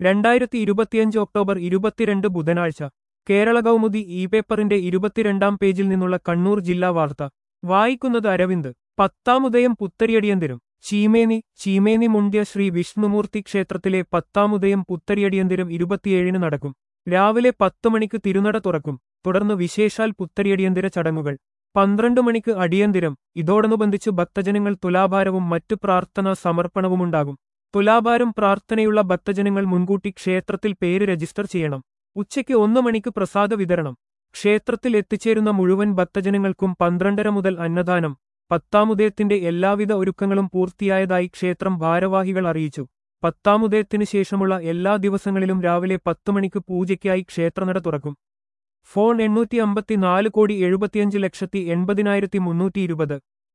രണ്ടായിരത്തി ഇരുപത്തിയഞ്ച് ഒക്ടോബർ ഇരുപത്തിരണ്ട് ബുധനാഴ്ച കേരള കൗമുദി ഇ പേപ്പറിന്റെ ഇരുപത്തിരണ്ടാം പേജിൽ നിന്നുള്ള കണ്ണൂർ ജില്ലാ വാർത്ത വായിക്കുന്നത് അരവിന്ദ് പത്താമുദയം പുത്തരിയടിയന്തിരം ചീമേനി ചീമേനി മുണ്ട്യ ശ്രീ വിഷ്ണുമൂർത്തി ക്ഷേത്രത്തിലെ പത്താമുദയം പുത്തരിയടിയന്തിരം ഇരുപത്തിയേഴിന് നടക്കും രാവിലെ പത്ത് മണിക്ക് തിരുനട തുറക്കും തുടർന്ന് വിശേഷാൽ പുത്തരിയടിയന്തിര ചടങ്ങുകൾ പന്ത്രണ്ട് മണിക്ക് അടിയന്തിരം ഇതോടനുബന്ധിച്ച് ഭക്തജനങ്ങൾ തുലാഭാരവും മറ്റു പ്രാർത്ഥനാ സമർപ്പണവുമുണ്ടാകും തുലാഭാരം പ്രാർത്ഥനയുള്ള ഭക്തജനങ്ങൾ മുൻകൂട്ടി ക്ഷേത്രത്തിൽ പേര് രജിസ്റ്റർ ചെയ്യണം ഉച്ചയ്ക്ക് ഒന്ന് മണിക്ക് പ്രസാദ വിതരണം ക്ഷേത്രത്തിൽ എത്തിച്ചേരുന്ന മുഴുവൻ ഭക്തജനങ്ങൾക്കും പന്ത്രണ്ടര മുതൽ അന്നദാനം പത്താമുദയത്തിന്റെ എല്ലാവിധ ഒരുക്കങ്ങളും പൂർത്തിയായതായി ക്ഷേത്രം ഭാരവാഹികൾ അറിയിച്ചു പത്താമുദയത്തിനു ശേഷമുള്ള എല്ലാ ദിവസങ്ങളിലും രാവിലെ പത്തു മണിക്ക് പൂജയ്ക്കായി ക്ഷേത്രനട തുറക്കും ഫോൺ എണ്ണൂറ്റി അമ്പത്തിനാല് കോടി എഴുപത്തിയഞ്ച് ലക്ഷത്തി എൺപതിനായിരത്തി മുന്നൂറ്റി ഇരുപത്